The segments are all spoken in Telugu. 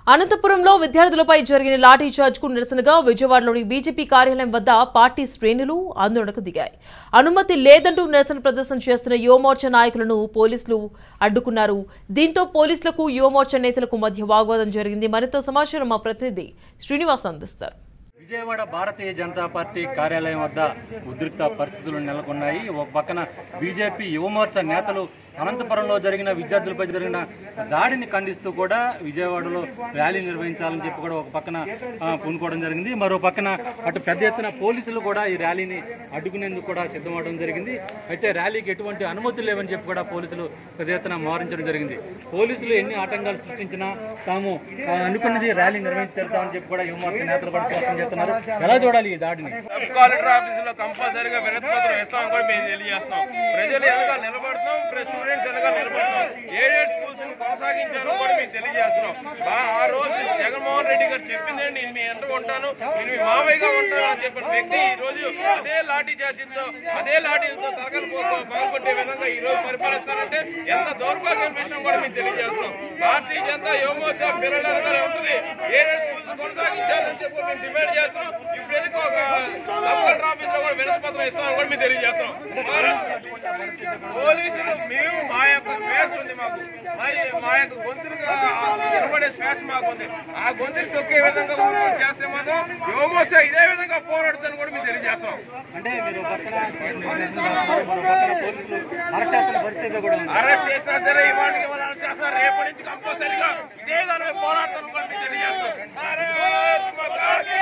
అనంతపురంలో విద్యార్థులపై జరిగిన లాఠీ చార్జ్ కు నిరసనగా విజయవాడలోని బీజేపీ కార్యాలయం వద్ద పార్టీ శ్రేణులు ఆందోళనకు దిగాయి అనుమతి లేదంటూ నిరసన ప్రదర్శన చేస్తున్న యువమోర్చా నాయకులను పోలీసులు అడ్డుకున్నారు దీంతో పోలీసులకు యువమోర్చా నేతలకు మధ్య వాగ్వాదం జరిగింది మరింత సమాచారం మా ప్రతినిధి శ్రీనివాస్ అందిస్తారు విజయవాడ భారతీయ జనతా పార్టీ కార్యాలయం వద్ద ఉద్రిక్త పరిస్థితులు నెలకొన్నాయి ఒక పక్కన బీజేపీ యువమోర్చా నేతలు అనంతపురంలో జరిగిన విద్యార్థులపై జరిగిన దాడిని ఖండిస్తూ కూడా విజయవాడలో ర్యాలీ నిర్వహించాలని చెప్పి కూడా ఒక పక్కన ఆ, పూనుకోవడం జరిగింది మరో పక్కన అటు పెద్ద ఎత్తున పోలీసులు కూడా ఈ ర్యాలీని అడ్డుకునేందుకు కూడా సిద్ధమవడం జరిగింది అయితే ర్యాలీకి ఎటువంటి అనుమతులు లేవని చెప్పి కూడా పోలీసులు పెద్ద ఎత్తున మోహరించడం జరిగింది పోలీసులు ఎన్ని ఆటంకాలు సృష్టించినా తాము ఆ, అనుకున్నది ర్యాలీ నిర్వహించి తెరుతామని చెప్పి కూడా యువమోర్చా నేతలు కూడా స్పష్టం చేస్తున్నారు ఎలా చూడాలి ఈ దాడిని సబ్ కలెక్టర్ ఆఫీసులో కంపల్సరీగా వినతి పత్రం ఇస్తామని కూడా మేము తెలియజేస్తాం ప్రజలు వెనక నిలబడతాం ప్లస్ స్టూడెంట్స్ వెనక నిలబడతాం ఏడేడ్ స్కూల్స్ ని కొనసాగించాలని కూడా మేము తెలియజేస్తున్నాం ఆ- ఆ రోజు జగన్మోహన్ రెడ్డి గారు చెప్పిందండి నేను మీ ఎంట ఉంటాను నేను మీ మామయ్యగా ఉంటాను అని చెప్పిన వ్యక్తి ఈ రోజు అదే లాఠీ చార్జీలతో అదే లాఠీలతో తరగలు పగలగొట్టే విధంగా ఈ రోజు పరిపాలిస్తారంటే ఎంత దౌర్భాగ్యం విషయం కూడా మేము తెలియజేస్తున్నాం భారతీయ జనతా యువమోర్చా పిల్లలందరూ ఉంటుంది ఏడేడ్ స్కూల్స్ కొనసాగించాలని చెప్పి మేము డిమాండ్ చేస్తున్నాం ఇప్పుడు ఎందుకు ఒక సబ్ కలెక్టర్ ఆఫీస్ లో కూడా వినతి పత్రం ఇస్తామని కూడా మేము తెలియజేస్తున్నాం పోలీసులు మేము మా యొక్క స్వేచ్ఛ ఉంది మాకు మా మా యొక్క గొంతులుగా నిలబడే స్వేచ్ఛ మాకు ఉంది ఆ గొంతులు తొక్కే విధంగా ఊరుకొని చేస్తే మాత్రం యువమోర్చా ఇదే విధంగా పోరాడుతుందని కూడా మేము తెలియజేస్తున్నాం అంటే మీరు ఒక పక్కన నిరసన చేస్తున్నారు, మరో పక్కన పోలీసులు అరెస్ట్ చేస్తున్న పరిస్థితి కూడా ఉంది అరెస్ట్ చేసినా సరే ఇవాళకి ఇవాళ అరెస్ట్ చేస్తారు రేపటి నుంచి కంపల్సరీగా ఇదే దాని మీద పోరాడతాను కూడా మేము తెలియజేస్తాం భారత్ మాతాకి!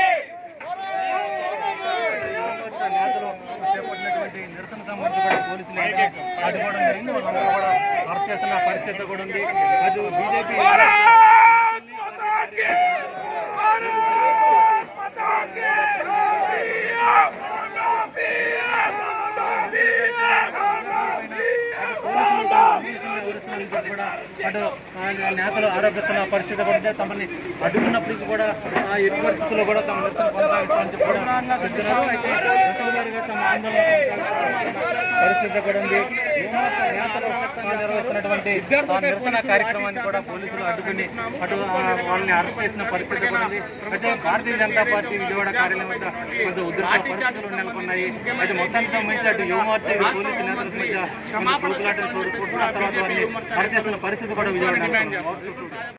యువమోర్చా నేతలు చేపట్టినటువంటి నిరసన సంబంధించి కూడా పోలీసులు అయితే అడ్డుకోవడం జరిగింది వాళ్ళందరూ కూడా అరెస్ట్ చేస్తున్న పరిస్థితి కూడా ఉంది అటు బీజేపీ కూడా అటు ఆ, నేతలు ఆరోపిస్తున్న పరిస్థితి కూడా ఉంది. తమని అడ్డుకున్నప్పటికీ కూడా ఆ ఎట్టి పరిస్థితుల్లో కూడా తమ నిరసన కొనసాగిస్తామని చెప్పి కూడా చెప్తున్నారు అయితే దశలవారీగా తమ ఆందోళన కొనసాగిస్తున్న పరిస్థితి కూడా ఉంది యువమోర్చా నేతలు ఆ, నిర్వహిస్తున్నటువంటి ఆ నిరసన కార్యక్రమాన్ని కూడా పోలీసులు అడ్డుకుని అటు ఆ, వాళ్ళని అరెస్ట్ చేసిన పరిస్థితి కూడా ఉంది అయితే భారతీయ జనతా పార్టీ విజయవాడ కార్యాలయం వద్ద కొంత ఉద్రిక్త పరిస్థితులు నెలకొన్నాయి అయితే మొత్తానికి సంబంధించి అటు యువమోర్చా ఇటు పోలీసు నేతల మధ్య కొన్ని పోకులాటలు చూడుకుంటున్న తర్వాత వారిని అరెస్ట్ చేసిన పరిస్థితి కూడా విజయవాడ నెలకొంది.